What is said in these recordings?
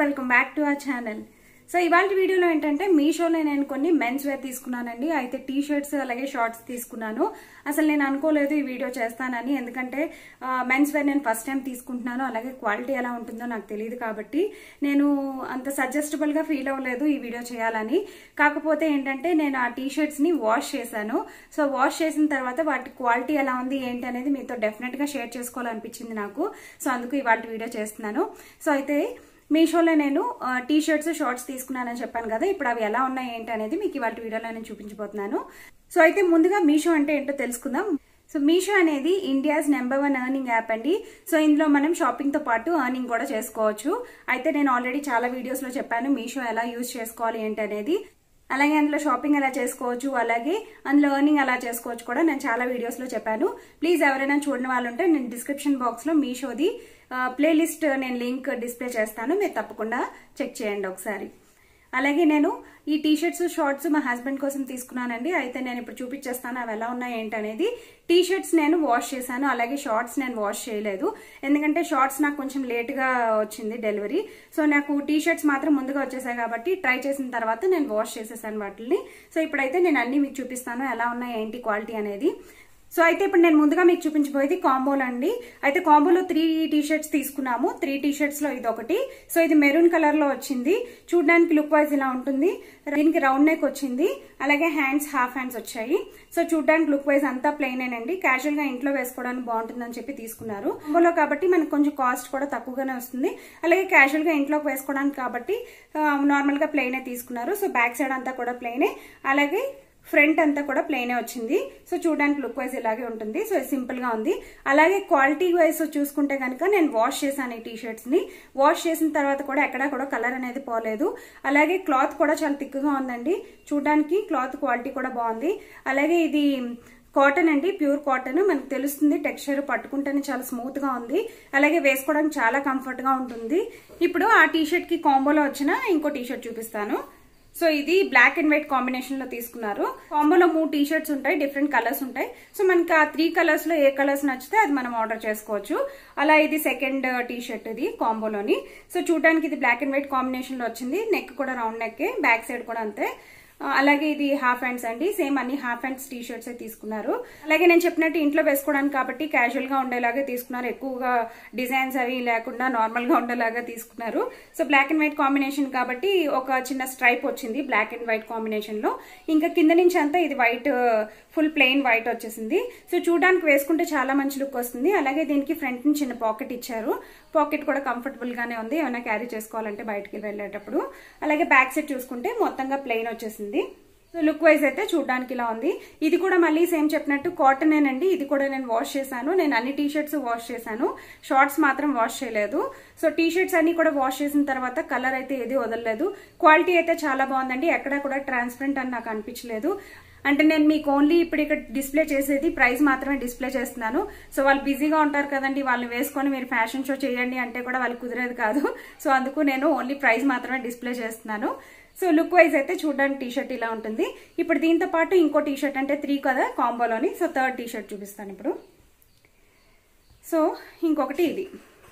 welcome back to our channel so ఇవాళ వీడియోలో ఏంటంటే మీషోలో నేను కొన్ని మెన్స్ వేర్ తీసుకున్నానండి అయితే టీ షర్ట్స్ అలాగే షార్ట్స్ తీసుకున్నాను అసలు నేను అనుకోలేదు ఈ వీడియో చేస్తానని ఎందుకంటే మెన్స్ వేర్ నేను ఫస్ట్ టైం తీసుకుంటున్నాను అలాగే క్వాలిటీ ఎలా ఉంటుందో నాకు తెలియదు కాబట్టి నేను అంత సజెస్టబుల్ గా ఫీల్ అవ్వలేదు ఈ వీడియో చేయాలని కాకపోతే ఏంటంటే నేను ఆ టీ షర్ట్స్ ని వాష్ చేశాను సో వాష్ చేసిన తర్వాత వాటి క్వాలిటీ ఎలా ఉంది ఏంటి అనేది మీతో డెఫినెట్ గా షేర్ చేసుకోవాలనిపించింది నాకు సో అందుకు ఇవాళ వీడియో చేస్తున్నాను సో అయితే మీషోలో నేను టీ షర్ట్స్ షార్ట్స్ తీసుకున్నానని చెప్పాను కదా ఇప్పుడు అవి ఎలా ఉన్నాయి ఏంటి అనేది మీకు ఇవాళ వీడియోలో నేను చూపించబోతున్నాను సో అయితే ముందుగా మీషో అంటే ఏంటో తెలుసుకుందాం సో మీషో అనేది India's number one earning app అండి సో ఇందులో మనం షాపింగ్ తో పాటు ఎర్నింగ్ కూడా చేసుకోవచ్చు అయితే నేను ఆల్రెడీ చాలా వీడియోస్ లో చెప్పాను మీషో ఎలా యూజ్ చేసుకోవాలి ఏంటి అనేది అలాగే అందులో షాపింగ్ ఎలా చేసుకోవచ్చు అలాగే అందులో ఎర్నింగ్ ఎలా చేసుకోవచ్చు కూడా నేను చాలా వీడియోస్ లో చెప్పాను ప్లీజ్ ఎవరైనా చూడని వాళ్ళు ఉంటే నేను డిస్క్రిప్షన్ బాక్స్ లో మీషోది ప్లేలిస్ట్ నేను లింక్ డిస్ప్లే చేస్తాను మీరు తప్పకుండా చెక్ చేయండి ఒకసారి అలాగే నేను ఈ టీ షర్ట్స్ షార్ట్స్ మా హస్బెండ్ కోసం తీసుకున్నానండి అయితే నేను ఇప్పుడు చూపించేస్తాను అవి ఎలా ఉన్నాయి ఏంటనేది టీ షర్ట్స్ నేను వాష్ చేశాను అలాగే షార్ట్స్ నేను వాష్ చేయలేదు ఎందుకంటే షార్ట్స్ నాకు కొంచెం లేట్గా వచ్చింది డెలివరీ సో నాకు టీ షర్ట్స్ మాత్రం ముందుగా వచ్చేసాయి కాబట్టి ట్రై చేసిన తర్వాత నేను వాష్ చేసేసాను వాటిని సో ఇప్పుడైతే నేను అన్ని మీకు చూపిస్తాను ఎలా ఉన్నాయి ఏంటి క్వాలిటీ అనేది సో అయితే ఇప్పుడు నేను ముందుగా మీకు చూపించబోయేది కాంబోలో అండి అయితే కాంబోలో త్రీ టీ షర్ట్స్ తీసుకున్నాము త్రీ టీ షర్ట్స్ లో ఇది ఒకటి సో ఇది మెరూన్ కలర్ లో వచ్చింది చూడడానికి లుక్ వైజ్ ఇలా ఉంటుంది దీనికి రౌండ్ నెక్ వచ్చింది అలాగే హ్యాండ్స్ హాఫ్ హ్యాండ్స్ వచ్చాయి సో చూడడానికి లుక్ వైజ్ అంతా ప్లెయిన్ అండి క్యాజువల్ గా ఇంట్లో వేసుకోవడానికి బాగుంటుందని చెప్పి తీసుకున్నారు కాంబోలో కాబట్టి మనకు కొంచెం కాస్ట్ కూడా తక్కువగానే వస్తుంది అలాగే క్యాజువల్ గా ఇంట్లోకి వేసుకోవడానికి కాబట్టి నార్మల్ గా ప్లెయినే తీసుకున్నారు సో బ్యాక్ సైడ్ అంతా కూడా ప్లెయినే అలాగే ఫ్రంట్ అంతా కూడా ప్లెయినే వచ్చింది సో చూడడానికి లుక్ వైజ్ ఇలాగే ఉంటుంది సో సింపుల్ గా ఉంది అలాగే క్వాలిటీ వైజ్ చూసుకుంటే కనుక నేను వాష్ చేశాను ఈ టీ షర్ట్స్ ని వాష్ చేసిన తర్వాత కూడా ఎక్కడా కూడా కలర్ అనేది పోలేదు అలాగే క్లాత్ కూడా చాలా థిక్గా ఉందండి చూడడానికి క్లాత్ క్వాలిటీ కూడా బాగుంది అలాగే ఇది కాటన్ అండి ప్యూర్ కాటన్ మనకు తెలుస్తుంది టెక్స్చర్ పట్టుకుంటేనే చాలా స్మూత్ గా ఉంది అలాగే వేసుకోవడానికి చాలా కంఫర్ట్ గా ఉంటుంది ఇప్పుడు ఆ టీ షర్ట్ కి కాంబోలో వచ్చిన ఇంకో టీ షర్ట్ చూపిస్తాను సో ఇది బ్లాక్ అండ్ వైట్ కాంబినేషన్ లో తీసుకున్నారు కాంబోలో మూడు టీ షర్ట్స్ ఉంటాయి డిఫరెంట్ కలర్స్ ఉంటాయి సో మనకి ఆ త్రీ కలర్స్ లో ఏ కలర్స్ నచ్చితే అది మనం ఆర్డర్ చేసుకోవచ్చు అలా ఇది సెకండ్ టీ షర్ట్ ఇది కాంబోలోని సో చూడడానికి ఇది బ్లాక్ అండ్ వైట్ కాంబినేషన్ లో వచ్చింది నెక్ కూడా రౌండ్ నెక్ బ్యాక్ సైడ్ కూడా అంతే అలాగే ఇది హాఫ్ హ్యాండ్స్ అండి సేమ్ అన్ని హాఫ్ హ్యాండ్స్ టీ షర్ట్స్ తీసుకున్నారు అలాగే నేను చెప్పినట్టు ఇంట్లో వేసుకోవడానికి కాబట్టి క్యాజువల్ గా ఉండేలాగా తీసుకున్నారు ఎక్కువగా డిజైన్స్ అవి లేకుండా నార్మల్ గా ఉండేలాగా తీసుకున్నారు so black and white combination కాబట్టి ఒక చిన్న స్ట్రైప్ వచ్చింది బ్లాక్ అండ్ వైట్ కాంబినేషన్ లో ఇంకా కింద నుంచి అంతా ఇది వైట్ ఫుల్ ప్లెయిన్ వైట్ వచ్చేసింది సో చూడడానికి వేసుకుంటే చాలా మంచి లుక్ వస్తుంది అలాగే దీనికి ఫ్రంట్ నుంచి చిన్న పాకెట్ ఇచ్చారు పాకెట్ కూడా కంఫర్టబుల్ గానే ఉంది ఏమైనా క్యారీ చేసుకోవాలంటే బయటికి వెళ్ళేటప్పుడు అలాగే బ్యాక్ సైడ్ చూసుకుంటే మొత్తంగా ప్లెయిన్ వచ్చేసింది సో లుక్ వైజ్ అయితే చూడడానికి ఇలా ఉంది ఇది కూడా మళ్ళీ సేమ్ చెప్పినట్టు కాటనేనండి ఇది కూడా నేను వాష్ చేశాను నేను అన్ని టీ షర్ట్స్ వాష్ చేశాను షార్ట్స్ మాత్రం వాష్ చేయలేదు సో టీ షర్ట్స్ అన్ని కూడా వాష్ చేసిన తర్వాత కలర్ అయితే ఏది వదలలేదు క్వాలిటీ అయితే చాలా బాగుందండి ఎక్కడా కూడా ట్రాన్స్పరెంట్ అని నాకు అనిపించలేదు అంటే నేను మీకు ఓన్లీ ఇప్పుడు ఇక్కడ డిస్ప్లే చేసేది ప్రైస్ మాత్రమే డిస్ప్లే చేస్తున్నాను సో వాళ్ళు బిజీగా ఉంటారు కదండి వాళ్ళు వేసుకొని మీరు ఫ్యాషన్ షో చేయండి అంటే కూడా వాళ్ళు కుదిరేది కాదు సో అందుకు నేను ఓన్లీ ప్రైస్ మాత్రమే డిస్ప్లే చేస్తున్నాను సో లుక్ వైజ్ అయితే చూడడానికి టీ షర్ట్ ఇలా ఉంటుంది ఇప్పుడు దీంతో పాటు ఇంకో టీ షర్ట్ అంటే త్రీ కదా కాంబోలోని సో థర్డ్ టీ షర్ట్ చూపిస్తాను ఇప్పుడు సో ఇంకొకటి ఇది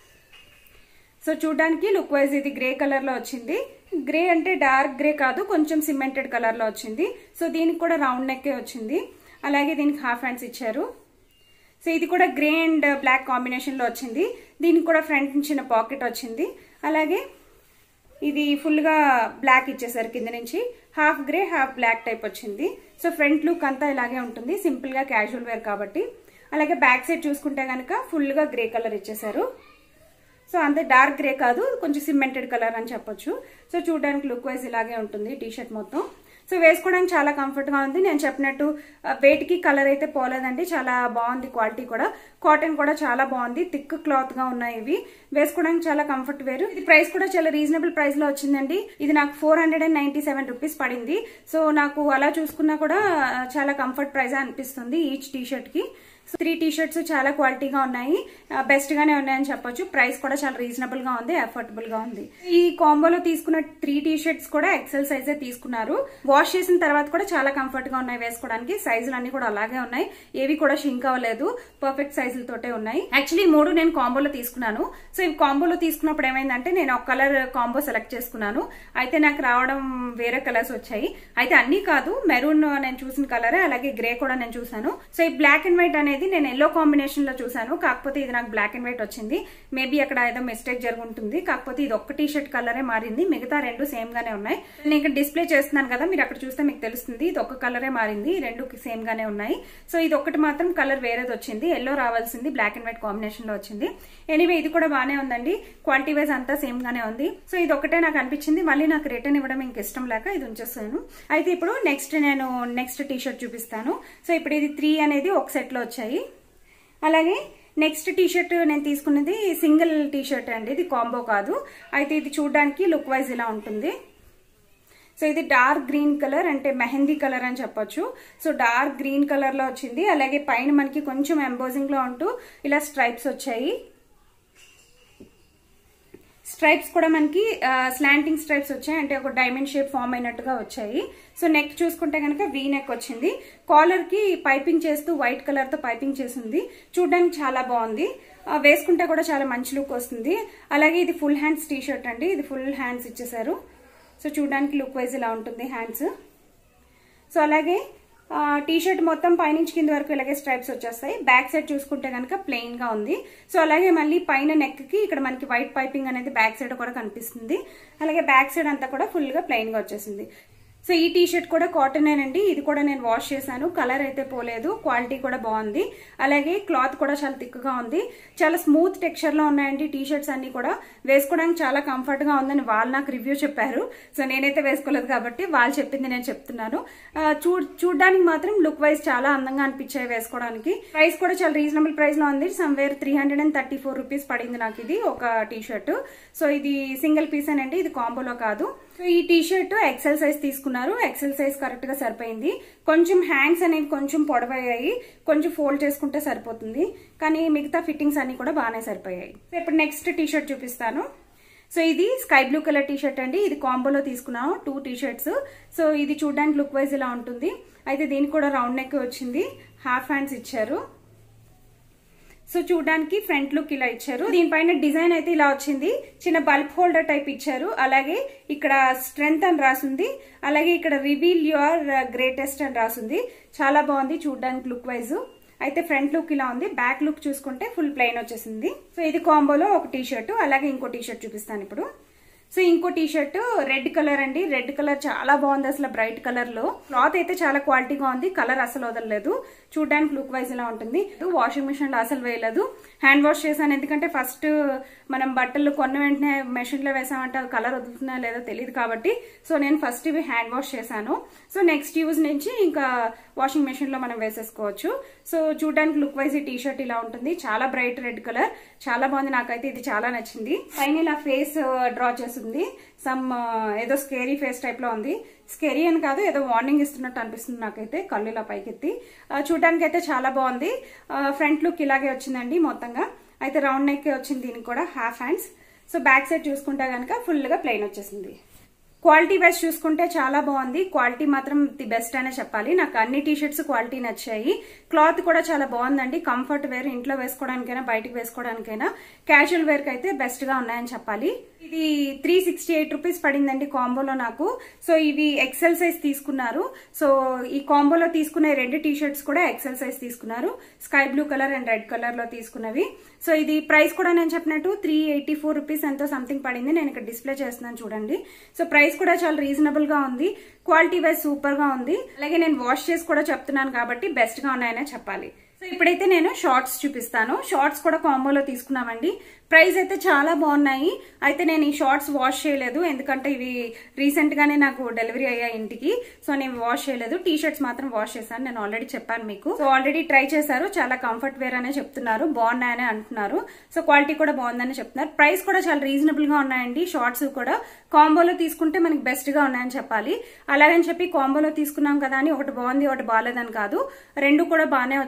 సో చూడడానికి లుక్ వైజ్ ఇది గ్రే కలర్ లో వచ్చింది గ్రే అంటే డార్క్ గ్రే కాదు కొంచెం సిమెంటెడ్ కలర్ లో వచ్చింది సో దీనికి కూడా రౌండ్ నెక్కే వచ్చింది అలాగే దీనికి హాఫ్ హ్యాండ్స్ ఇచ్చారు సో ఇది కూడా గ్రే అండ్ బ్లాక్ కాంబినేషన్ లో వచ్చింది దీనికి కూడా ఫ్రంట్ చిన్న పాకెట్ వచ్చింది అలాగే ఇది ఫుల్ గా బ్లాక్ ఇచ్చేసారు కింద నుంచి half grey half black type వచ్చింది సో ఫ్రంట్ లుక్ అంతా ఇలాగే ఉంటుంది సింపుల్ గా క్యాజువల్ వేర్ కాబట్టి అలాగే బ్యాక్ సైడ్ చూసుకుంటే కనుక ఫుల్ గా గ్రే కలర్ ఇచ్చేసారు సో అంతే డార్క్ గ్రే కాదు కొంచెం సిమెంటెడ్ కలర్ అని చెప్పొచ్చు సో చూడడానికి లుక్ వైజ్ ఇలాగే ఉంటుంది టీ షర్ట్ మొత్తం సో వేసుకోవడానికి చాలా కంఫర్ట్ గా ఉంది నేను చెప్పినట్టు వెయిట్ కి కలర్ అయితే పోలేదండి చాలా బాగుంది క్వాలిటీ కూడా కాటన్ కూడా చాలా బాగుంది థిక్ క్లాత్ గా ఉన్నాయి ఇవి వేసుకోవడానికి చాలా కంఫర్ట్ వేరు ఇది ప్రైస్ కూడా చాలా రీజనబుల్ ప్రైస్ లో వచ్చిందండి ఇది నాకు four hundred and ninety seven rupees పడింది సో నాకు అలా చూసుకున్నా కూడా చాలా కంఫర్ట్ ప్రైస్ అనిపిస్తుంది ఈచ్ టీ షర్ట్ కి త్రీ టీ షర్ట్స్ చాలా క్వాలిటీగా ఉన్నాయి బెస్ట్ గానే ఉన్నాయని చెప్పొచ్చు ప్రైస్ కూడా చాలా రీజనబుల్ గా ఉంది అఫోర్డబుల్ గా ఉంది ఈ కాంబోలో తీసుకున్న త్రీ టీ షర్ట్స్ కూడా ఎక్సెల్ సైజే తీసుకున్నారు వాష్ చేసిన తర్వాత కూడా చాలా కంఫర్ట్ గా ఉన్నాయి వేసుకోవడానికి సైజులు అన్ని కూడా అలాగే ఉన్నాయి ఏవి కూడా షింక్ అవ్వలేదు పర్ఫెక్ట్ సైజుల తోటే ఉన్నాయి యాక్చువల్లీ ఈ మూడు నేను కాంబోలో తీసుకున్నాను సో ఇవి కాంబోలో తీసుకున్నప్పుడు ఏమైందంటే నేను ఒక కలర్ కాంబో సెలెక్ట్ చేసుకున్నాను అయితే నాకు రావడం వేరే కలర్స్ వచ్చాయి అయితే అన్ని కాదు మెరూన్ నేను చూసిన కలరే అలాగే గ్రే కూడా నేను చూసాను సో ఈ బ్లాక్ అండ్ వైట్ అనేది నేను ఎల్లో కాంబినేషన్ లో చూసాను కాకపోతే ఇది నాకు బ్లాక్ అండ్ వైట్ వచ్చింది మేబీ అక్కడ ఏదో మిస్టేక్ జరుగుంటుంది కాకపోతే ఇది ఒక్క టీ షర్ట్ కలరే మారింది మిగతా రెండు సేమ్ గానే ఉన్నాయి నేను ఇక్కడ డిస్ప్లే చేస్తున్నాను కదా మీరు అక్కడ చూస్తే మీకు తెలుస్తుంది ఇది ఒక్క కలరే మారింది రెండు సేమ్ గానే ఉన్నాయి సో ఇది ఒక్కటి మాత్రం కలర్ వేరేది వచ్చింది ఎల్లో రావాల్సింది బ్లాక్ అండ్ వైట్ కాంబినేషన్ లో వచ్చింది ఎనీవే ఇది కూడా బానే ఉందండి క్వాలిటీ వైజ్ అంతా సేమ్ గానే ఉంది సో ఇది ఒకటే నాకు అనిపించింది మళ్ళీ నాకు రిటర్న్ ఇవ్వడం ఇంక ఇష్టం లేక ఇది ఉంచేస్తాను అయితే ఇప్పుడు నెక్స్ట్ నేను నెక్స్ట్ టీ షర్ట్ చూపిస్తాను సో ఇప్పుడు ఇది త్రీ అనేది ఒక సెట్ లో వచ్చాయి అలాగే నెక్స్ట్ టీ షర్ట్ నేను తీసుకున్నది సింగిల్ టీ షర్ట్ అండి ఇది కాంబో కాదు అయితే ఇది చూడడానికి లుక్ వైజ్ ఇలా ఉంటుంది సో ఇది డార్క్ గ్రీన్ కలర్ అంటే మెహందీ కలర్ అని చెప్పొచ్చు సో డార్క్ గ్రీన్ కలర్ లో వచ్చింది అలాగే పైన మనకి కొంచెం ఎంబోజింగ్ లో ఉంటూ ఇలా స్ట్రైప్స్ వచ్చాయి స్ట్రైప్స్ కూడా మనకి స్లాంటింగ్ స్ట్రైప్స్ వచ్చాయి అంటే ఒక డైమండ్ షేప్ ఫామ్ అయినట్టుగా వచ్చాయి సో నెక్ చూసుకుంటే కనుక వీ నెక్ వచ్చింది కాలర్ కి పైపింగ్ చేస్తూ వైట్ కలర్ తో పైపింగ్ చేసింది చూడడానికి చాలా బాగుంది వేసుకుంటే కూడా చాలా మంచి లుక్ వస్తుంది అలాగే ఇది ఫుల్ హ్యాండ్స్ టీ షర్ట్ అండి ఇది ఫుల్ హ్యాండ్స్ ఇచ్చేసారు సో చూడడానికి లుక్ వైజ్ ఇలా ఉంటుంది హ్యాండ్స్ సో అలాగే టీ షర్ట్ మొత్తం పైనుంచి కింద వరకు ఇలాగే స్ట్రైప్స్ వచ్చేస్తాయి బ్యాక్ సైడ్ చూసుకుంటే కనుక ప్లెయిన్ గా ఉంది సో అలాగే మళ్ళీ పైన నెక్ కి ఇక్కడ మనకి వైట్ పైపింగ్ అనేది బ్యాక్ సైడ్ కూడా కనిపిస్తుంది అలాగే బ్యాక్ సైడ్ అంతా కూడా ఫుల్ గా ప్లెయిన్ గా వచ్చేసింది సో ఈ టీ షర్ట్ కూడా కాటనేనండి ఇది కూడా నేను వాష్ చేశాను కలర్ అయితే పోలేదు క్వాలిటీ కూడా బాగుంది అలాగే క్లాత్ కూడా చాలా థిక్గా ఉంది చాలా స్మూత్ టెక్స్చర్ లో ఉన్నాయండి టీ షర్ట్స్ అన్ని కూడా వేసుకోవడానికి చాలా కంఫర్ట్ గా ఉందని వాళ్ళు నాకు రివ్యూ చెప్పారు సో నేనైతే వేసుకోలేదు కాబట్టి వాళ్ళు చెప్పింది నేను చెప్తున్నాను చూ చూడడానికి మాత్రం లుక్ వైజ్ చాలా అందంగా అనిపించాయి వేసుకోవడానికి ప్రైస్ కూడా చాలా రీజనబుల్ ప్రైస్ లో ఉంది somewhere three hundred and thirty four rupees పడింది నాకు ఇది ఒక టీ షర్ట్ సో ఇది సింగిల్ పీస్ అండి ఇది కాంబోలో కాదు సో ఈ టీ షర్ట్ ఎక్సెల్ సైజ్ తీసుకున్నారు ఎక్సెల్ సైజ్ కరెక్ట్ గా సరిపోయింది కొంచెం హ్యాండ్స్ అనేవి కొంచెం పొడవయ్యాయి కొంచెం ఫోల్డ్ చేసుకుంటే సరిపోతుంది కానీ మిగతా ఫిట్టింగ్స్ అన్ని కూడా బాగానే సరిపోయాయి ఇప్పుడు నెక్స్ట్ టీ షర్ట్ చూపిస్తాను సో ఇది sky blue colour T shirt అండి ఇది కాంబోలో తీసుకున్నాము టూ టీ షర్ట్స్ సో ఇది చూడడానికి లుక్ వైజ్ ఇలా ఉంటుంది అయితే దీనికి కూడా రౌండ్ నెక్ వచ్చింది హాఫ్ హ్యాండ్స్ ఇచ్చారు సో చూడడానికి ఫ్రంట్ లుక్ ఇలా ఇచ్చారు దీనిపైన డిజైన్ అయితే ఇలా వచ్చింది చిన్న బల్బ్ హోల్డర్ టైప్ ఇచ్చారు అలాగే ఇక్కడ స్ట్రెంగ్త్ అని రాసింది అలాగే ఇక్కడ రివీల్ యువర్ గ్రేటెస్ట్ అని రాసింది చాలా బాగుంది చూడడానికి లుక్ వైజ్ అయితే ఫ్రంట్ లుక్ ఇలా ఉంది బ్యాక్ లుక్ చూసుకుంటే ఫుల్ ప్లెయిన్ వచ్చేసింది సో ఇది కాంబోలో ఒక టీ షర్ట్ అలాగే ఇంకో టీ షర్ట్ చూపిస్తాను ఇప్పుడు సో ఇంకో టీ షర్ట్ రెడ్ కలర్ అండి రెడ్ కలర్ చాలా బాగుంది అసలు బ్రైట్ కలర్ లో క్లాత్ అయితే చాలా క్వాలిటీగా ఉంది కలర్ అసలు వదలలేదు చూడడానికి లుక్ వైజ్ ఇలా ఉంటుంది వాషింగ్ మిషన్ లో అసలు వేయలేదు హ్యాండ్ వాష్ చేశాను ఎందుకంటే ఫస్ట్ మనం బట్టలు కొన్న వెంటనే మెషిన్ లో వేసామంటే అది కలర్ వదులుతున్నా లేదో తెలియదు కాబట్టి సో నేను ఫస్ట్ ఇవి హ్యాండ్ వాష్ చేశాను సో నెక్స్ట్ యూజ్ నుంచి ఇంకా వాషింగ్ మెషిన్ లో మనం వేసేసుకోవచ్చు సో చూడడానికి లుక్ వైజ్ ఈ టీ షర్ట్ ఇలా ఉంటుంది చాలా బ్రైట్ రెడ్ కలర్ చాలా బాగుంది నాకైతే ఇది చాలా నచ్చింది పైన ఇలా ఫేస్ డ్రా చేస్తుంది సమ్ ఏదో స్కేరీ ఫేస్ టైప్ లో ఉంది స్కేరీ అని కాదు ఏదో వార్నింగ్ ఇస్తున్నట్టు అనిపిస్తుంది నాకైతే కళ్ళు ఇలా పైకెత్తి చూడడానికి అయితే చాలా బాగుంది ఫ్రంట్ లుక్ ఇలాగే వచ్చిందండి మొత్తంగా అయితే రౌండ్ నెక్ వచ్చింది దీనికి కూడా half hands so back side చూసుకుంటే కనుక ఫుల్ గా ప్లెయిన్ వచ్చేసింది క్వాలిటీ వైజ్ చూసుకుంటే చాలా బాగుంది క్వాలిటీ మాత్రం ది బెస్ట్ అనే చెప్పాలి నాకు అన్ని టీ షర్ట్స్ క్వాలిటీ నచ్చాయి క్లాత్ కూడా చాలా బాగుందండి కంఫర్ట్ వేర్ ఇంట్లో వేసుకోవడానికైనా బయటకు వేసుకోవడానికైనా క్యాజువల్ వేర్ కి అయితే బెస్ట్ గా ఉన్నాయని చెప్పాలి ఇది త్రీ సిక్స్టీ ఎయిట్ రూపీస్ పడిందండి కాంబోలో నాకు సో ఇవి ఎక్సెల్ సైజ్ తీసుకున్నారు సో ఈ కాంబోలో తీసుకునే రెండు టీ షర్ట్స్ కూడా ఎక్సెల్ సైజ్ తీసుకున్నారు sky blue colour and red colour లో తీసుకున్నవి సో ఇది ప్రైస్ కూడా నేను చెప్పినట్టు త్రీ ఎయిటీ ఫోర్ రూపీస్ ఎంతో సంథింగ్ పడింది నేను ఇక్కడ డిస్ప్లే చేస్తున్నాను చూడండి సో ప్రైస్ కూడా చాలా రీజనబుల్ గా ఉంది క్వాలిటీ వైజ్ సూపర్ గా ఉంది అలాగే నేను వాష్ చేసి కూడా చెప్తున్నాను కాబట్టి బెస్ట్ గా ఉన్నాయనే చెప్పాలి సో ఇప్పుడైతే నేను షార్ట్స్ చూపిస్తాను షార్ట్స్ కూడా కాంబోలో తీసుకున్నామండి ప్రైస్ అయితే చాలా బాగున్నాయి అయితే నేను ఈ షార్ట్స్ వాష్ చేయలేదు ఎందుకంటే ఇవి రీసెంట్ గానే నాకు డెలివరీ అయ్యాయి ఇంటికి సో నేను వాష్ చేయలేదు టీ షర్ట్స్ మాత్రం వాష్ చేశాను నేను ఆల్రెడీ చెప్పాను మీకు సో ఆల్రెడీ ట్రై చేశారు చాలా కంఫర్ట్ వేర్ అనే చెప్తున్నారు బాగున్నాయని అంటున్నారు సో క్వాలిటీ కూడా బాగుందని చెప్తున్నారు ప్రైస్ కూడా చాలా రీజనబుల్ గా ఉన్నాయండి షార్ట్స్ కూడా కాంబోలో తీసుకుంటే మనకి బెస్ట్ గా ఉన్నాయని చెప్పాలి అలాగని చెప్పి కాంబోలో తీసుకున్నాం కదా అని ఒకటి బాగుంది ఒకటి బాగాలేదని కాదు రెండు కూడా బాగానే వచ్చాయి ఈసారి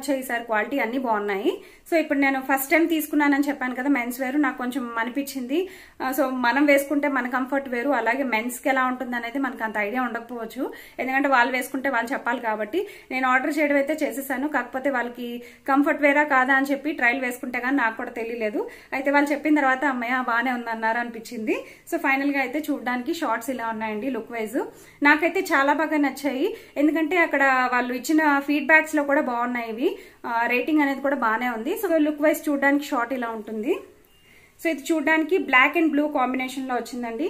చేశారు క్వాలిటీ అన్ని బాగున్నాయి సో ఇప్పుడు నేను ఫస్ట్ టైం తీసుకున్నానని చెప్పాను కదా మెన్స్ వేరు నాకు కొంచెం అనిపించింది ఆ, సో మనం వేసుకుంటే మన కంఫర్ట్ వేరు అలాగే మెన్స్ కి ఎలా ఉంటుంది అనేది మనకు అంత ఐడియా ఉండకపోవచ్చు ఎందుకంటే వాళ్ళు వేసుకుంటే వాళ్ళు చెప్పాలి కాబట్టి నేను ఆర్డర్ చేయడం అయితే చేసేసాను కాకపోతే వాళ్ళకి కంఫర్ట్ వేరా కాదా అని చెప్పి ట్రయల్ వేసుకుంటే కానీ నాకు కూడా తెలియలేదు అయితే వాళ్ళు చెప్పిన తర్వాత అమ్మయ్య బాగానే ఉందన్నారు అనిపించింది సో ఫైనల్ గా అయితే చూడడానికి షార్ట్స్ ఇలా ఉన్నాయండి లుక్ వైజ్ నాకైతే చాలా బాగా నచ్చాయి ఎందుకంటే అక్కడ వాళ్ళు ఇచ్చిన ఫీడ్బ్యాక్స్ లో కూడా బాగున్నాయి ఇవి రేటింగ్ అనేది కూడా బాగానే ఉంది సో లుక్ వైజ్ చూడడానికి షార్ట్ ఇలా ఉంటుంది సో ఇది చూడడానికి బ్లాక్ అండ్ బ్లూ కాంబినేషన్ లో వచ్చిందండి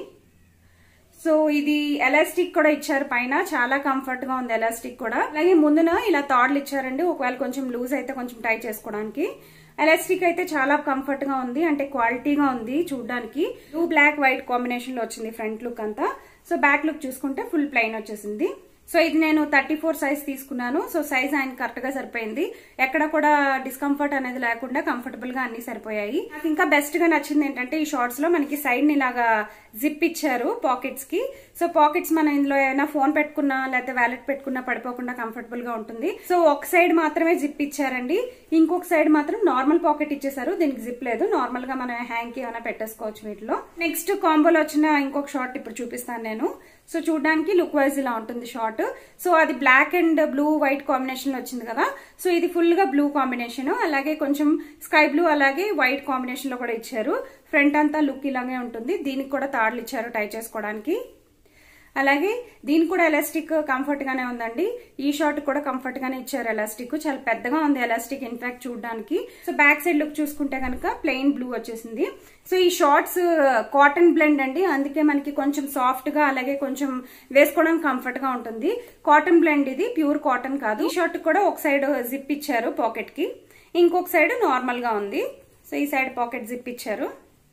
సో ఇది ఎలాస్టిక్ కూడా ఇచ్చారు పైన చాలా కంఫర్ట్ గా ఉంది ఎలాస్టిక్ కూడా అలాగే ముందున ఇలా తాడ్లు ఇచ్చారండి ఒకవేళ కొంచెం లూజ్ అయితే కొంచెం టైట్ చేసుకోవడానికి ఎలాస్టిక్ అయితే చాలా కంఫర్ట్ గా ఉంది అంటే క్వాలిటీగా ఉంది చూడడానికి బ్లూ బ్లాక్ వైట్ కాంబినేషన్ లో వచ్చింది ఫ్రంట్ లుక్ అంతా సో బ్యాక్ లుక్ చూసుకుంటే ఫుల్ ప్లెయిన్ వచ్చేసింది సో ఇది నేను థర్టీ ఫోర్ సైజ్ తీసుకున్నాను సో సైజ్ ఆయన కరెక్ట్ గా సరిపోయింది ఎక్కడ కూడా డిస్కంఫర్ట్ అనేది లేకుండా కంఫర్టబుల్ గా అన్ని సరిపోయాయి నాకు ఇంకా బెస్ట్ గా నచ్చింది ఏంటంటే ఈ షార్ట్స్ లో మనకి సైడ్ ని ఇలాగా జిప్ ఇచ్చారు పాకెట్స్ కి సో పాకెట్స్ మనం ఇందులో ఏమైనా ఫోన్ పెట్టుకున్నా లేకపోతే వ్యాలెట్ పెట్టుకున్నా పడిపోకుండా కంఫర్టబుల్ గా ఉంటుంది సో ఒక సైడ్ మాత్రమే జిప్ ఇచ్చారండి ఇంకొక సైడ్ మాత్రం నార్మల్ పాకెట్ ఇచ్చేసారు దీనికి జిప్ లేదు నార్మల్ గా మనం హ్యాంగ్ కి ఏమైనా పెట్టేసుకోవచ్చు వీటిలో నెక్స్ట్ కాంబోలో వచ్చిన ఇంకొక షార్ట్ ఇప్పుడు చూపిస్తాను నేను సో చూడడానికి లుక్ వైజ్ ఇలా ఉంటుంది షార్ట్ సో అది black and blue white combination లో వచ్చింది కదా సో ఇది ఫుల్ గా బ్లూ కాంబినేషన్ అలాగే కొంచెం స్కై బ్లూ అలాగే వైట్ కాంబినేషన్ లో కూడా ఇచ్చారు ఫ్రంట్ అంతా లుక్ ఇలాగే ఉంటుంది దీనికి కూడా తాడులు ఇచ్చారు టై చేసుకోవడానికి అలాగే దీని కూడా ఎలాస్టిక్ కంఫర్ట్ గానే ఉందండి ఈ షార్ట్ కూడా కంఫర్ట్ గానే ఇచ్చారు ఎలాస్టిక్ చాలా పెద్దగా ఉంది ఎలాస్టిక్ ఇన్ఫాక్ట్ చూడడానికి సో బ్యాక్ సైడ్ లుక్ చూసుకుంటే కనుక ప్లెయిన్ బ్లూ వచ్చేసింది సో ఈ షార్ట్స్ కాటన్ బ్లెండ్ అండి అందుకే మనకి కొంచెం సాఫ్ట్ గా అలాగే కొంచెం వేసుకోవడానికి కంఫర్ట్ గా ఉంటుంది కాటన్ బ్లెండ్ ఇది ప్యూర్ కాటన్ కాదు ఈ షార్ట్ కూడా ఒక సైడ్ జిప్ ఇచ్చారు పాకెట్ కి ఇంకొక సైడ్ నార్మల్ గా ఉంది సో ఈ సైడ్ పాకెట్ జిప్ ఇచ్చారు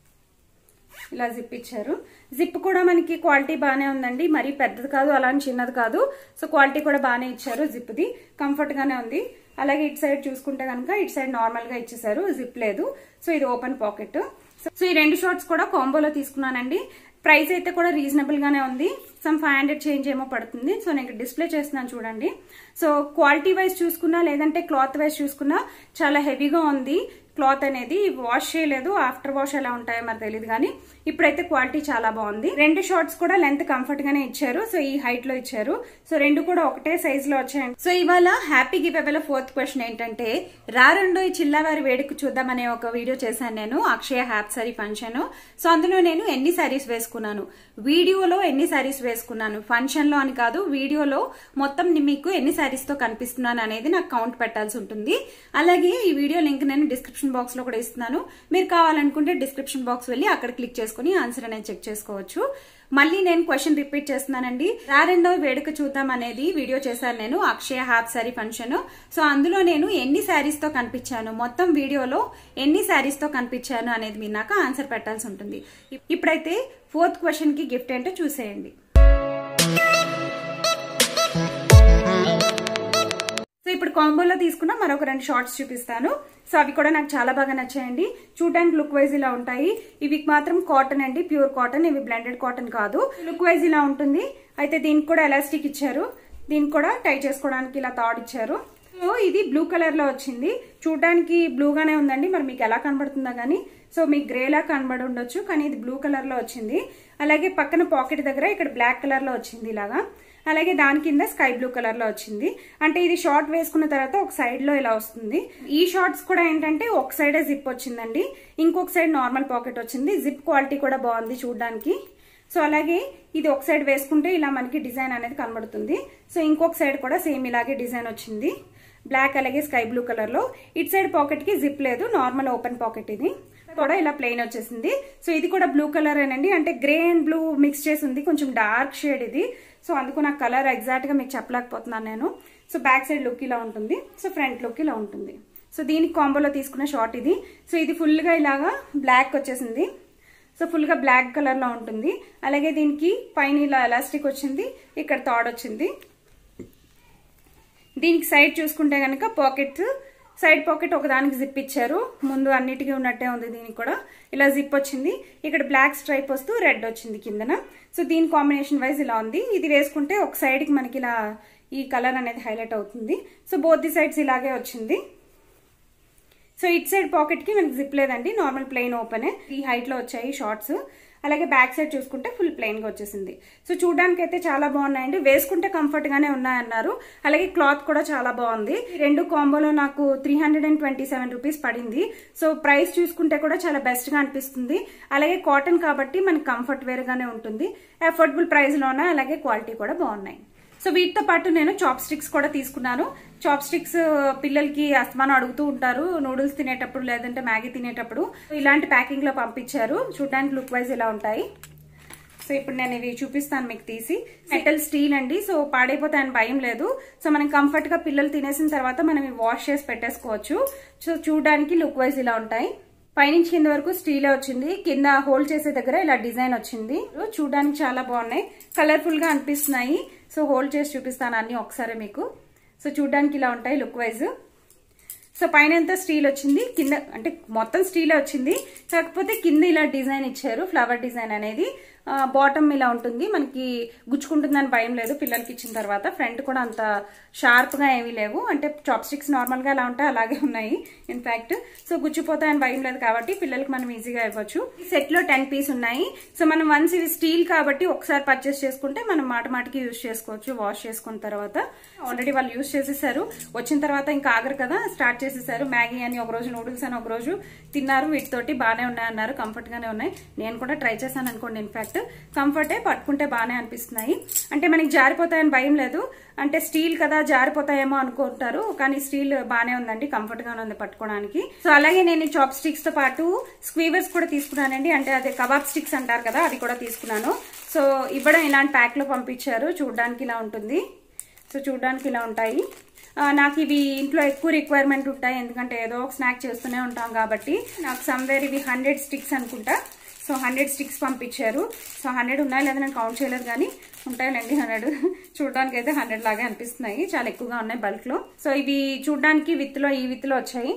ఇలా జిప్ ఇచ్చారు జిప్ కూడా మనకి క్వాలిటీ బాగానే ఉందండి మరీ పెద్దది కాదు అలా అని చిన్నది కాదు సో క్వాలిటీ కూడా బాగానే ఇచ్చారు జిప్ది కంఫర్ట్ గానే ఉంది అలాగే ఇటు సైడ్ చూసుకుంటే కనుక ఇటు సైడ్ నార్మల్ గా ఇచ్చేసారు జిప్ లేదు సో ఇది ఓపెన్ పాకెట్ సో ఈ రెండు షార్ట్స్ కూడా కాంబోలో తీసుకున్నానండి ప్రైస్ అయితే కూడా రీజనబుల్ గానే ఉంది సమ్ ఫైవ్ హండ్రెడ్ చేంజ్ ఏమో పడుతుంది సో నేను డిస్ప్లే చేస్తున్నాను చూడండి సో క్వాలిటీ వైజ్ చూసుకున్నా లేదంటే క్లాత్ వైజ్ చూసుకున్నా చాలా హెవీగా ఉంది క్లాత్ అనేది వాష్ చేయలేదు ఆఫ్టర్ వాష్ ఎలా ఉంటాయో మరి తెలియదు కానీ ఇప్పుడైతే క్వాలిటీ చాలా బాగుంది రెండు షార్ట్స్ కూడా లెంత్ కంఫర్ట్ గానే ఇచ్చారు సో ఈ హైట్ లో ఇచ్చారు సో రెండు కూడా ఒకటే సైజ్ లో వచ్చాయండి సో ఇవాళ happy giveaway fourth question ఏంటంటే రా రెండో ఈ చిల్లవారి వేడుక చూద్దామనే ఒక వీడియో చేశాను నేను Akshaya half saree function so అందులో నేను ఎన్ని సారీస్ వేసుకున్నాను వీడియోలో ఎన్ని సారీస్ వేసుకున్నాను ఫంక్షన్ లో అని కాదు వీడియోలో మొత్తం మీకు ఎన్ని సారీస్ తో కనిపిస్తున్నాను అనేది నాకు కౌంట్ పెట్టాల్సి ఉంటుంది అలాగే ఈ వీడియో లింక్ నేను డిస్క్రిప్షన్ బాక్స్ లో కూడా ఇస్తున్నాను మీరు కావాలనుకుంటే డిస్క్రిప్షన్ బాక్స్ వెళ్ళి అక్కడ క్లిక్ చేసుకుని ఆన్సర్ అనేది చెక్ చేసుకోవచ్చు మళ్ళీ నేను క్వశ్చన్ రిపీట్ చేస్తున్నానండి రారెండో వేడుక చూద్దాం అనేది వీడియో చేశాను నేను Akshaya half saree function so అందులో నేను ఎన్ని శారీస్ తో కనిపించాను మొత్తం వీడియోలో ఎన్ని శారీస్ తో కనిపించాను అనేది మీరు నాకు ఆన్సర్ పెట్టాల్సి ఉంటుంది ఇప్పుడైతే ఫోర్త్ క్వశ్చన్ కి గిఫ్ట్ ఏంటో చూసేయండి సో ఇప్పుడు కాంబోలో తీసుకున్న మరొక రెండు షార్ట్స్ చూపిస్తాను సో అవి కూడా నాకు చాలా బాగా నచ్చాయండి చూడడానికి లుక్ వైజ్ ఇలా ఉంటాయి ఇవి మాత్రం కాటన్ అండి ప్యూర్ కాటన్ ఇవి బ్లెండెడ్ కాటన్ కాదు లుక్ వైజ్ ఇలా ఉంటుంది అయితే దీనికి కూడా ఎలాస్టిక్ ఇచ్చారు దీనికి కూడా టై చేసుకోవడానికి ఇలా థాడ్ ఇచ్చారు సో ఇది బ్లూ కలర్ లో వచ్చింది చూడడానికి బ్లూగానే ఉందండి మరి మీకు ఎలా కనబడుతుందో కానీ సో మీకు గ్రేలా కనబడి ఉండొచ్చు కానీ ఇది బ్లూ కలర్ లో వచ్చింది అలాగే పక్కన పాకెట్ దగ్గర ఇక్కడ బ్లాక్ కలర్ లో వచ్చింది ఇలాగా అలాగే దాని కింద స్కై బ్లూ కలర్ లో వచ్చింది అంటే ఇది షార్ట్ వేసుకున్న తర్వాత ఒక సైడ్ లో ఇలా వస్తుంది ఈ షార్ట్స్ కూడా ఏంటంటే ఒక సైడే జిప్ వచ్చిందండి ఇంకొక సైడ్ నార్మల్ పాకెట్ వచ్చింది జిప్ క్వాలిటీ కూడా బాగుంది చూడడానికి సో అలాగే ఇది ఒక సైడ్ వేసుకుంటే ఇలా మనకి డిజైన్ అనేది కనబడుతుంది సో ఇంకొక సైడ్ కూడా సేమ్ ఇలాగే డిజైన్ వచ్చింది బ్లాక్ అలాగే స్కై బ్లూ కలర్ లో ఇటు సైడ్ పాకెట్ కి జిప్ లేదు నార్మల్ ఓపెన్ పాకెట్ ఇది కూడా ఇలా ప్లెయిన్ వచ్చేసింది సో ఇది కూడా బ్లూ కలర్ ఏనండి అంటే గ్రే అండ్ బ్లూ మిక్స్ చేసి ఉంది కొంచెం డార్క్ షేడ్ ఇది సో అందుకు నాకు కలర్ ఎగ్జాక్ట్ గా మీకు చెప్పలేకపోతున్నాను నేను సో బ్యాక్ సైడ్ లుక్ ఇలా ఉంటుంది సో ఫ్రంట్ లుక్ ఇలా ఉంటుంది సో దీనికి కాంబోలో తీసుకున్న షార్ట్ ఇది సో ఇది ఫుల్ గా ఇలాగా బ్లాక్ వచ్చేసింది సో ఫుల్ గా బ్లాక్ కలర్ లో ఉంటుంది అలాగే దీనికి పైన ఇలా ఎలాస్టిక్ వచ్చింది ఇక్కడ థాడ్ వచ్చింది దీనికి సైడ్ చూసుకుంటే కనుక పాకెట్స్ సైడ్ పాకెట్ ఒకదానికి జిప్ ఇచ్చారు ముందు అన్నిటికీ ఉన్నట్టే ఉంది దీనికి కూడా ఇలా జిప్ వచ్చింది ఇక్కడ బ్లాక్ స్ట్రైప్ వస్తూ రెడ్ వచ్చింది కిందన సో దీని కాంబినేషన్ వైజ్ ఇలా ఉంది ఇది వేసుకుంటే ఒక సైడ్కి మనకి ఇలా ఈ కలర్ అనేది హైలైట్ అవుతుంది సో బోత్ ది సైడ్స్ ఇలాగే వచ్చింది సో ఇట్ సైడ్ పాకెట్ కి మనకి జిప్ లేదండి నార్మల్ ప్లెయిన్ ఓపెన్ ఈ హైట్ లో వచ్చాయి షార్ట్స్ అలాగే బ్యాక్ సైడ్ చూసుకుంటే ఫుల్ ప్లెయిన్ గా వచ్చేసింది సో చూడడానికి అయితే చాలా బాగున్నాయండి వేసుకుంటే కంఫర్ట్ గానే ఉన్నాయన్నారు అలాగే క్లాత్ కూడా చాలా బాగుంది ఈ రెండు కాంబోలో నాకు three hundred and twenty seven rupees పడింది సో ప్రైస్ చూసుకుంటే కూడా చాలా బెస్ట్ గా అనిపిస్తుంది అలాగే కాటన్ కాబట్టి మనకి కంఫర్ట్ వేర్ గానే ఉంటుంది అఫోర్డబుల్ ప్రైస్ లోనే అలాగే క్వాలిటీ కూడా బాగున్నాయి సో వీటితో పాటు నేను చాప్ స్టిక్స్ కూడా తీసుకున్నాను చాప్ స్టిక్స్ పిల్లలకి అస్తమానం అడుగుతూ ఉంటారు నూడిల్స్ తినేటప్పుడు లేదంటే మ్యాగీ తినేటప్పుడు ఇలాంటి ప్యాకింగ్ లో పంపించారు చూడడానికి లుక్ వైజ్ ఇలా ఉంటాయి సో ఇప్పుడు నేను ఇవి చూపిస్తాను మీకు తీసి మెటల్ స్టీల్ అండి సో పాడైపోతే అని భయం లేదు సో మనం కంఫర్ట్ గా పిల్లలు తినేసిన తర్వాత మనం ఇవి వాష్ చేసి పెట్టేసుకోవచ్చు సో చూడడానికి లుక్ వైజ్ ఇలా ఉంటాయి పైనుంచి కింద వరకు స్టీల్ వచ్చింది కింద హోల్డ్ చేసే దగ్గర ఇలా డిజైన్ వచ్చింది చూడడానికి చాలా బాగున్నాయి కలర్ఫుల్ గా అనిపిస్తున్నాయి సో హోల్డ్ చేసి చూపిస్తాను అన్ని ఒకసారి మీకు సో చూడడానికి ఇలా ఉంటాయి లుక్ వైజ్ సో పైన ఎంత స్టీల్ వచ్చింది కింద అంటే మొత్తం స్టీలే వచ్చింది కాకపోతే కింద ఇలా డిజైన్ ఇచ్చారు ఫ్లవర్ డిజైన్ అనేది బాటమ్ ఇలా ఉంటుంది మనకి గుచ్చుకుంటుందని భయం లేదు పిల్లలకి ఇచ్చిన తర్వాత ఫ్రంట్ కూడా అంత షార్ప్ గా ఏమీ లేవు అంటే చాప్ స్టిక్స్ నార్మల్ గా ఎలా ఉంటాయి అలాగే ఉన్నాయి ఇన్ఫాక్ట్ సో గుచ్చిపోతాయని భయం లేదు కాబట్టి పిల్లలకి మనం ఈజీగా ఇవ్వచ్చు ఈ సెట్ లో టెన్ పీస్ ఉన్నాయి సో మనం వన్స్ ఇవి స్టీల్ కాబట్టి ఒకసారి పర్చేస్ చేసుకుంటే మనం మాట మాటకి యూజ్ చేసుకోవచ్చు వాష్ చేసుకున్న తర్వాత ఆల్రెడీ వాళ్ళు యూజ్ చేసేసారు వచ్చిన తర్వాత ఇంకా ఆగరు కదా స్టార్ట్ చేసేసారు మ్యాగీ అని ఒక రోజు నూడిల్స్ అని ఒక రోజు తిన్నారు వీటితోటి బాగానే ఉన్నాయన్నారు కంఫర్ట్ గానే ఉన్నాయి నేను కూడా ట్రై చేశాను అనుకోండి ఇన్ఫాక్ట్ కంఫర్టే పట్టుకుంటే బాగానే అనిపిస్తున్నాయి అంటే మనకి జారిపోతాయని భయం లేదు అంటే స్టీల్ కదా జారిపోతాయేమో అనుకుంటారు కానీ స్టీల్ బాగానే ఉందండి కంఫర్ట్ గానే ఉంది పట్టుకోవడానికి సో అలాగే నేను చాప్ స్టిక్స్ తో పాటు స్క్వీవర్స్ కూడా తీసుకున్నానండి అంటే అదే కబాబ్ స్టిక్స్ అంటారు కదా అది కూడా తీసుకున్నాను సో ఇవ్వడం ఇలాంటి ప్యాక్ లో పంపించారు చూడడానికి ఇలా ఉంటుంది సో చూడడానికి ఇలా ఉంటాయి నాకు ఇవి ఇంట్లో ఎక్కువ రిక్వైర్మెంట్ ఉంటాయి ఎందుకంటే ఏదో ఒక స్నాక్ చేస్తూనే ఉంటాం కాబట్టి నాకు సమ్వేర్ ఇవి హండ్రెడ్ స్టిక్స్ అనుకుంటా సో హండ్రెడ్ స్టిక్స్ పంపించారు సో హండ్రెడ్ ఉన్నాయి లేదా నేను కౌంట్ చేయలేదు కానీ ఉంటాయిలేండి హండ్రెడ్ చూడడానికి అయితే హండ్రెడ్ లాగే అనిపిస్తున్నాయి చాలా ఎక్కువగా ఉన్నాయి బల్క్ లో సో ఇవి చూడడానికి విత్లో ఈ విత్లో వచ్చాయి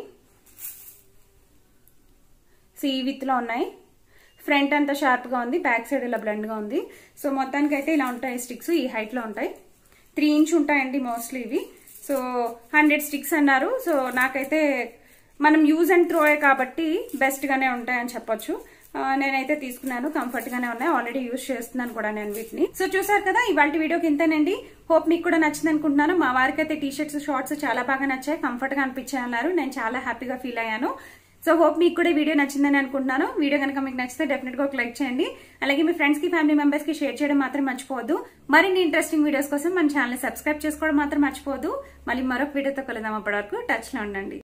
సో ఈ విత్లో ఉన్నాయి ఫ్రంట్ అంతా షార్ప్ గా ఉంది బ్యాక్ సైడ్ ఇలా బ్లెండ్ గా ఉంది సో మొత్తానికి అయితే ఇలా ఉంటాయి స్టిక్స్ ఈ హైట్ లో ఉంటాయి త్రీ ఇంచ్ ఉంటాయండి మోస్ట్లీ ఇవి సో హండ్రెడ్ స్టిక్స్ అన్నారు సో నాకైతే మనం యూజ్ అండ్ త్రోయే కాబట్టి బెస్ట్ గానే ఉంటాయని చెప్పొచ్చు నేనైతే తీసుకున్నాను కంఫర్ట్ గానే ఉన్నాయి ఆల్రెడీ యూజ్ చేస్తున్నాను కూడా నేను వీటిని సో చూసారు కదా ఇవాళ వీడియోకి ఇంతేనండి హోప్ మీకు కూడా నచ్చింది అనుకుంటున్నాను మా వారికి అయితే టీ షర్ట్స్ షార్ట్స్ చాలా బాగా నచ్చాయి కంఫర్ట్ గా అనిపించాయి అన్నారు నేను చాలా హ్యాపీగా ఫీల్ అయ్యాను సో హోప్ మీకు కూడా వీడియో నచ్చిందని అనుకుంటున్నాను వీడియో కనుక మీకు నచ్చితే డెఫినెట్ గా ఒక లైక్ చేయండి అలాగే మీ ఫ్రెండ్స్ కి ఫ్యామిలీ మెంబర్స్ కి షేర్ చేయడం మాత్రం మర్చిపోవద్దు మరిన్ని ఇంట్రెస్టింగ్ వీడియోస్ కోసం మన ఛానల్ సబ్స్క్రైబ్ చేసుకోవడం మాత్రం మర్చిపోవద్దు మళ్ళీ మరొక వీడియోతో కలుద్దాం అప్పటి వరకు టచ్ లో ఉండండి